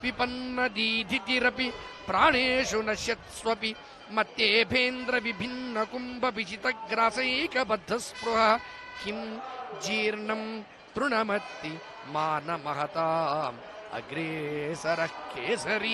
పిపన్నదీధితిరపి ప్రాణేషు నశ్యత్స్వపి మత్తేభేంద్ర విభిన్న కుంభ విచితగ్రాసైకబద్ధ స్పృహ కిం జీర్ణం తృణమత్తి మానమహతాం అగ్రేసర కేసరీ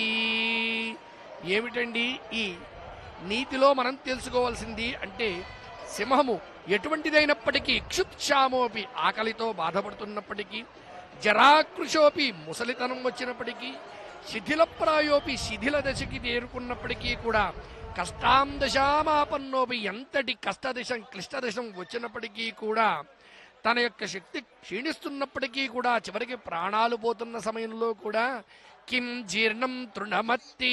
ఏమిటండి ఈ నీతిలో మనం తెలుసుకోవాల్సింది అంటే సింహము ఎటువంటిదైనప్పటికీ క్షుత్క్షామోపి ఆకలితో బాధపడుతున్నప్పటికీ జరాకృశోపి ముసలితనం వచ్చినప్పటికీ శిథిలప్రాయోపి శిథిల దశకి చేరుకున్నప్పటికీ కూడా కష్టాం దశామాపన్నోపి ఎంతటి కష్టదశం క్లిష్టదశం వచ్చినప్పటికీ కూడా తన యొక్క శక్తి క్షీణిస్తున్నప్పటికీ కూడా చివరికి ప్రాణాలు పోతున్న సమయంలో కూడా కిం జీర్ణం తృణమత్తి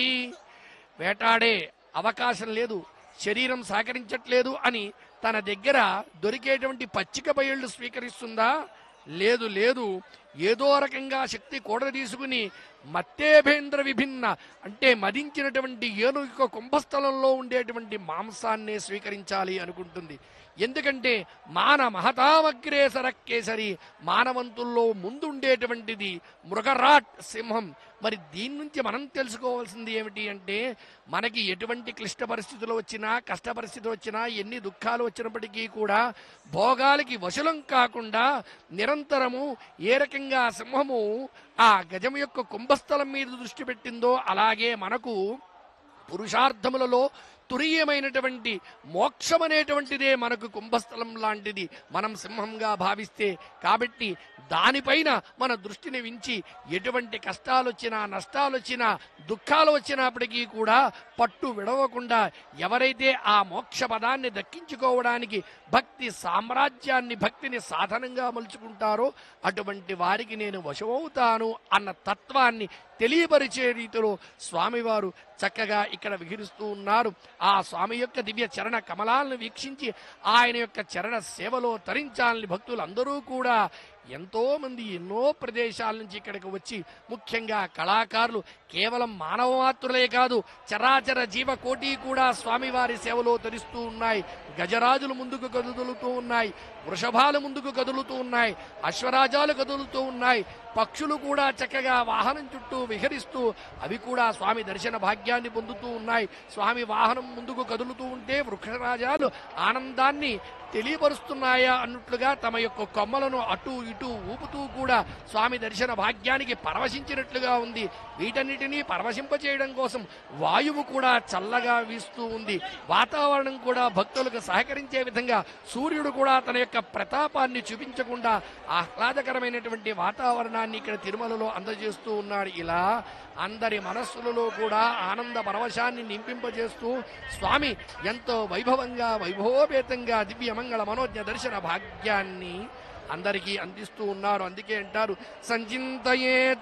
వేటాడే అవకాశం లేదు శరీరం సహకరించట్లేదు అని తన దగ్గర దొరికేటువంటి పచ్చిక బయళ్ళు స్వీకరిస్తుందా లేదు లేదు ఏదో రకంగా శక్తి కూడ తీసుకుని మత్తేభేంద్ర విభిన్న అంటే మదించినటువంటి ఏనుగు యొక్క కుంభస్థలంలో ఉండేటువంటి మాంసాన్నే స్వీకరించాలి అనుకుంటుంది ఎందుకంటే మాన మహతామగ్రేసర కేసరి మానవంతుల్లో ముందుండేటువంటిది మృగరాట్ సింహం మరి దీని నుంచి మనం తెలుసుకోవాల్సింది ఏమిటి అంటే మనకి ఎటువంటి క్లిష్ట పరిస్థితులు వచ్చినా కష్ట పరిస్థితులు వచ్చినా ఎన్ని దుఃఖాలు వచ్చినప్పటికీ కూడా భోగాలకి వశలం కాకుండా నిరంతరము ఏ రకంగా సింహము ఆ గజం యొక్క కుంభస్థలం మీద దృష్టి పెట్టిందో అలాగే మనకు పురుషార్థములలో తురీయమైనటువంటి మోక్షం అనేటువంటిదే మనకు కుంభస్థలం లాంటిది మనం సింహంగా భావిస్తే కాబట్టి దానిపైన మన దృష్టిని వించి ఎటువంటి కష్టాలు వచ్చినా నష్టాలు వచ్చినా దుఃఖాలు వచ్చినప్పటికీ కూడా పట్టు విడవకుండా ఎవరైతే ఆ మోక్ష పదాన్ని దక్కించుకోవడానికి భక్తి సామ్రాజ్యాన్ని భక్తిని సాధనంగా మలుచుకుంటారో అటువంటి వారికి నేను వశమవుతాను అన్న తత్వాన్ని తెలియపరిచే రీతిలో స్వామివారు చక్కగా ఇక్కడ విహరిస్తూ ఉన్నారు ఆ స్వామి యొక్క దివ్య చరణ కమలాలను వీక్షించి ఆయన యొక్క చరణ సేవలో తరించాలని భక్తులందరూ కూడా ఎంతో మంది ఎన్నో ప్రదేశాల నుంచి ఇక్కడికి వచ్చి ముఖ్యంగా కళాకారులు కేవలం మానవ మాత్రులే కాదు చరాచర జీవ కోటి కూడా స్వామివారి సేవలో తరిస్తూ ఉన్నాయి గజరాజులు ముందుకు కదులుతూ ఉన్నాయి వృషభాలు ముందుకు కదులుతూ ఉన్నాయి అశ్వరాజాలు కదులుతూ ఉన్నాయి పక్షులు కూడా చక్కగా వాహనం చుట్టూ విహరిస్తూ అవి కూడా స్వామి దర్శన భాగ్యాన్ని పొందుతూ ఉన్నాయి స్వామి వాహనం ముందుకు కదులుతూ ఉంటే వృక్షరాజాలు ఆనందాన్ని తెలియపరుస్తున్నాయా అన్నట్లుగా తమ యొక్క కొమ్మలను అటు ఇటు ఊపుతూ కూడా స్వామి దర్శన భాగ్యానికి పరవశించినట్లుగా ఉంది వీటన్నిటినీ పరవశింపచేయడం కోసం వాయువు కూడా చల్లగా వీస్తూ ఉంది వాతావరణం కూడా భక్తులకు సహకరించే విధంగా సూర్యుడు కూడా తన యొక్క ప్రతాపాన్ని చూపించకుండా ఆహ్లాదకరమైనటువంటి వాతావరణాన్ని ఇక్కడ తిరుమలలో అందజేస్తూ ఉన్నాడు ఇలా అందరి మనస్సులలో కూడా ఆనంద పరవశాన్ని నింపింపజేస్తూ స్వామి ఎంతో వైభవంగా వైభవోపేతంగా దివ్యమంగళ మనోజ్ఞ దర్శన భాగ్యాన్ని అందరికీ అందిస్తూ ఉన్నారు అందుకే అంటారు సంచింతయేత్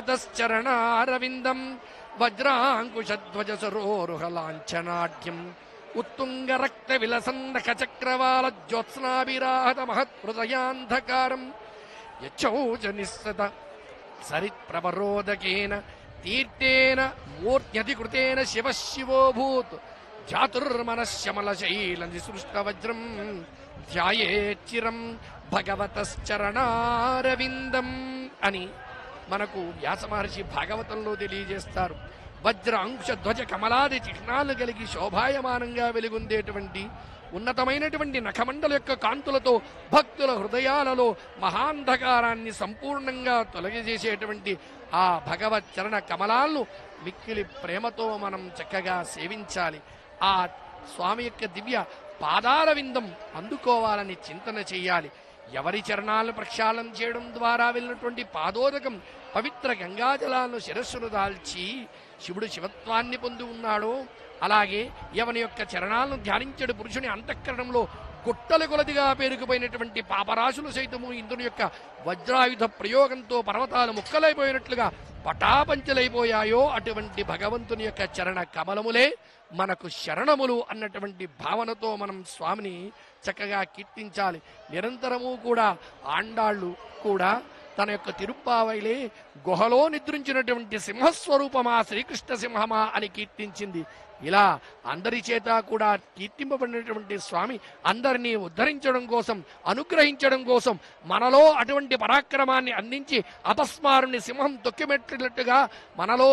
భగవతశ్చరణారవిందం వజ్రాంకుశధ్వజ సరోరుహలాంఛనాఢ్యం ఉత్తుంగ రక్త విలసందక చక్రవాల జ్యోత్స్నాభిరాహత మహత్హృదయాంధకారం యచ్చౌచ నిస్సత సరిత్ప్రవరోదకేన తీర్థేన మూర్త్యధికృతేన శివ శివోభూత్ జాతుర్మనశ్యమల శైల నిసృష్ట వజ్రం ధ్యాయేచ్చిరం భగవతశ్చరణారవిందం అని మనకు వ్యాస మహర్షి భాగవతంలో తెలియజేస్తారు వజ్ర అంశ ధ్వజ కమలాది చిహ్నాలు కలిగి శోభాయమానంగా వెలుగొందేటువంటి ఉన్నతమైనటువంటి నఖమండల యొక్క కాంతులతో భక్తుల హృదయాలలో మహాంధకారాన్ని సంపూర్ణంగా తొలగజేసేటువంటి ఆ భగవత్ చరణ కమలాలను మిక్కిలి ప్రేమతో మనం చక్కగా సేవించాలి ఆ స్వామి యొక్క దివ్య పాదార విందం అందుకోవాలని చింతన చేయాలి ఎవరి చరణాలను ప్రక్షాళన చేయడం ద్వారా వెళ్ళినటువంటి పాదోదకం పవిత్ర గంగాజలాలను శిరస్సును దాల్చి శివుడు శివత్వాన్ని పొంది ఉన్నాడో అలాగే ఎవని యొక్క చరణాలను ధ్యానించడు పురుషుని అంతఃకరణంలో గుట్టలు కొలదిగా పేరుకుపోయినటువంటి పాపరాశులు సైతము ఇంద్రుని యొక్క వజ్రాయుధ ప్రయోగంతో పర్వతాలు ముక్కలైపోయినట్లుగా పటాపంచలైపోయాయో అటువంటి భగవంతుని యొక్క చరణ కమలములే మనకు శరణములు అన్నటువంటి భావనతో మనం స్వామిని చక్కగా కీర్తించాలి నిరంతరము కూడా ఆండాళ్ళు కూడా తన యొక్క తిరుప్పావైలే గుహలో నిద్రించినటువంటి సింహస్వరూపమా శ్రీకృష్ణ సింహమా అని కీర్తించింది ఇలా అందరి చేత కూడా కీర్తింపబడినటువంటి స్వామి అందరినీ ఉద్ధరించడం కోసం అనుగ్రహించడం కోసం మనలో అటువంటి పరాక్రమాన్ని అందించి అపస్మారుని సింహం తొక్కిమెట్టినట్టుగా మనలో